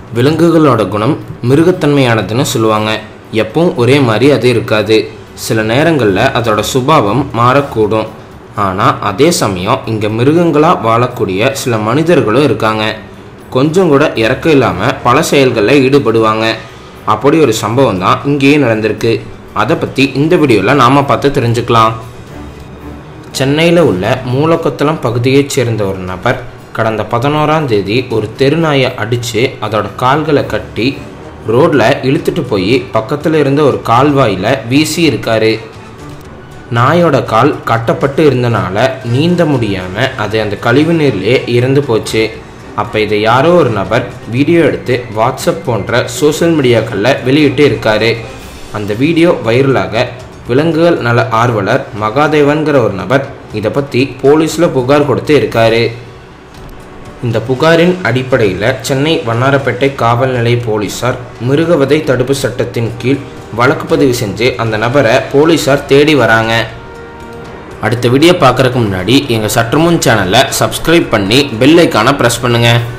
விலங்குகளோட குணம் மிருகத்தன்மையானதுன்னு சொல்லுவாங்க எப்பவும் ஒரே மாதிரி அது இருக்காது சில நேரங்களில் அதோட சுபாவம் மாறக்கூடும் ஆனால் அதே சமயம் இங்கே மிருகங்களாக வாழக்கூடிய சில மனிதர்களும் இருக்காங்க கொஞ்சம் கூட இறக்கம் இல்லாமல் பல செயல்களில் ஈடுபடுவாங்க அப்படி ஒரு சம்பவம் தான் இங்கேயே நடந்திருக்கு அதை பற்றி இந்த வீடியோவில் நாம் பார்த்து தெரிஞ்சுக்கலாம் சென்னையில் உள்ள மூலக்கொத்தளம் பகுதியைச் சேர்ந்த ஒரு நபர் கடந்த பதினோராம் தேதி ஒரு தெருநாயை அடித்து அதோட கால்களை கட்டி ரோட்டில் இழுத்துட்டு போய் பக்கத்தில் இருந்த ஒரு கால்வாயில் வீசி இருக்காரு நாயோட கால் கட்டப்பட்டு இருந்தனால நீந்த முடியாமல் அது அந்த கழிவு நீர்லேயே இறந்து போச்சு அப்போ இதை யாரோ ஒரு நபர் வீடியோ எடுத்து வாட்ஸ்அப் போன்ற சோஷியல் மீடியாக்களில் வெளியிட்டு இருக்காரு அந்த வீடியோ வைரலாக விலங்குகள் நல ஆர்வலர் மகாதேவன்கிற ஒரு நபர் இதை பற்றி போலீஸில் புகார் கொடுத்து இருக்காரு இந்த புகாரின் அடிப்படையில் சென்னை வண்ணாரப்பேட்டை காவல் நிலைய போலீசார் மிருகவதை தடுப்பு சட்டத்தின் கீழ் வழக்கு பதிவு செஞ்சு அந்த நபரை போலீசார் தேடி வராங்க அடுத்த வீடியோ பார்க்குறதுக்கு முன்னாடி எங்கள் சற்றுமுன் சேனலை சப்ஸ்கிரைப் பண்ணி பெல் ஐக்கானை ப்ரெஸ் பண்ணுங்கள்